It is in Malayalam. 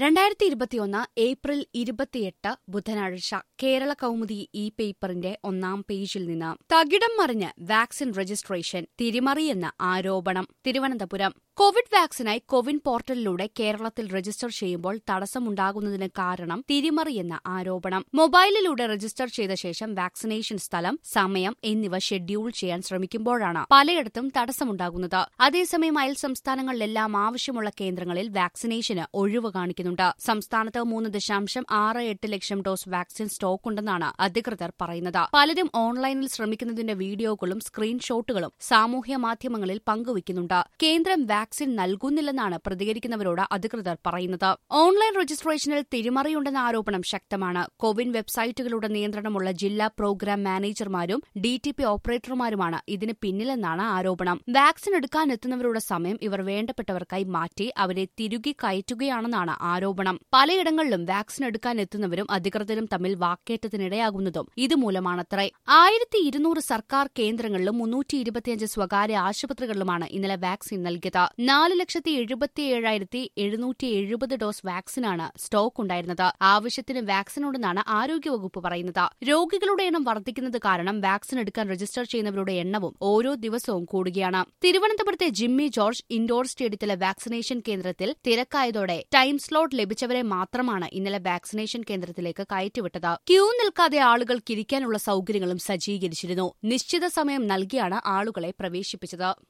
രണ്ടായിരത്തി ഇരുപത്തിയൊന്ന് ഏപ്രിൽ ഇരുപത്തിയെട്ട് ബുധനാഴ്ച കേരള കൗമുദി ഈ പേപ്പറിന്റെ ഒന്നാം പേജിൽ നിന്ന് തകിടം മറിഞ്ഞ് വാക്സിൻ രജിസ്ട്രേഷൻ തിരിമറിയെന്ന ആരോപണം തിരുവനന്തപുരം കോവിഡ് വാക്സിനായി കോവിൻ പോർട്ടലിലൂടെ കേരളത്തിൽ രജിസ്റ്റർ ചെയ്യുമ്പോൾ തടസ്സമുണ്ടാകുന്നതിന് കാരണം തിരിമറിയെന്ന ആരോപണം മൊബൈലിലൂടെ രജിസ്റ്റർ ചെയ്ത ശേഷം വാക്സിനേഷൻ സ്ഥലം സമയം എന്നിവ ഷെഡ്യൂൾ ചെയ്യാൻ ശ്രമിക്കുമ്പോഴാണ് പലയിടത്തും തടസ്സമുണ്ടാകുന്നത് അതേസമയം അയൽ സംസ്ഥാനങ്ങളിലെല്ലാം ആവശ്യമുള്ള കേന്ദ്രങ്ങളിൽ വാക്സിനേഷന് ഒഴിവ് കാണിക്കുന്നുണ്ട് സംസ്ഥാനത്ത് മൂന്ന് ദശാംശം ആറ് എട്ട് ലക്ഷം ഡോസ് വാക്സിൻ സ്റ്റോക്ക് ഉണ്ടെന്നാണ് അധികൃതർ പറയുന്നത് പലരും ഓൺലൈനിൽ ശ്രമിക്കുന്നതിന്റെ വീഡിയോകളും സ്ക്രീൻഷോട്ടുകളും സാമൂഹ്യ മാധ്യമങ്ങളിൽ പങ്കുവയ്ക്കുന്നുണ്ട് കേന്ദ്രം വാക്സിൻ നൽകുന്നില്ലെന്നാണ് പ്രതികരിക്കുന്നവരോട് അധികൃതർ പറയുന്നത് ഓൺലൈൻ രജിസ്ട്രേഷനിൽ തിരിമറിയുണ്ടെന്ന ആരോപണം ശക്തമാണ് കോവിൻ വെബ്സൈറ്റുകളുടെ നിയന്ത്രണമുള്ള ജില്ലാ പ്രോഗ്രാം മാനേജർമാരും ഡി ടി പി ഓപ്പറേറ്റർമാരുമാണ് ഇതിന് പിന്നിലെന്നാണ് ആരോപണം വാക്സിൻ എടുക്കാനെത്തുന്നവരുടെ സമയം ഇവർ വേണ്ടപ്പെട്ടവർക്കായി മാറ്റി അവരെ തിരുകി കയറ്റുകയാണെന്നാണ് ആരോപണം പലയിടങ്ങളിലും വാക്സിൻ എടുക്കാൻ എത്തുന്നവരും അധികൃതരും തമ്മിൽ വാക്കേറ്റത്തിനിടയാകുന്നതും ഇതുമൂലമാണത്രേ ആയിരത്തി ഇരുന്നൂറ് സർക്കാർ കേന്ദ്രങ്ങളിലും മുന്നൂറ്റി ഇരുപത്തിയഞ്ച് സ്വകാര്യ ആശുപത്രികളിലുമാണ് ഇന്നലെ വാക്സിൻ നൽകിയത് നാല് ലക്ഷത്തി എഴുപത്തിയേഴായിരത്തി എഴുന്നൂറ്റി എഴുപത് ഡോസ് വാക്സിനാണ് സ്റ്റോക്ക് ഉണ്ടായിരുന്നത് ആവശ്യത്തിന് വാക്സിൻ ഉണ്ടെന്നാണ് ആരോഗ്യവകുപ്പ് പറയുന്നത് രോഗികളുടെ എണ്ണം വർദ്ധിക്കുന്നത് കാരണം വാക്സിൻ എടുക്കാൻ രജിസ്റ്റർ ചെയ്യുന്നവരുടെ എണ്ണവും ഓരോ ദിവസവും കൂടുകയാണ് തിരുവനന്തപുരത്തെ ജിമ്മി ജോർജ് ഇൻഡോർ സ്റ്റേഡിയത്തിലെ വാക്സിനേഷൻ കേന്ദ്രത്തിൽ തിരക്കായതോടെ ടൈം സ്ലോട്ട് ലഭിച്ചവരെ മാത്രമാണ് ഇന്നലെ വാക്സിനേഷൻ കേന്ദ്രത്തിലേക്ക് കയറ്റിവിട്ടത് ക്യൂ നിൽക്കാതെ ആളുകൾക്ക് ഇരിക്കാനുള്ള സൌകര്യങ്ങളും സജ്ജീകരിച്ചിരുന്നു നിശ്ചിത സമയം നൽകിയാണ് ആളുകളെ പ്രവേശിപ്പിച്ചത്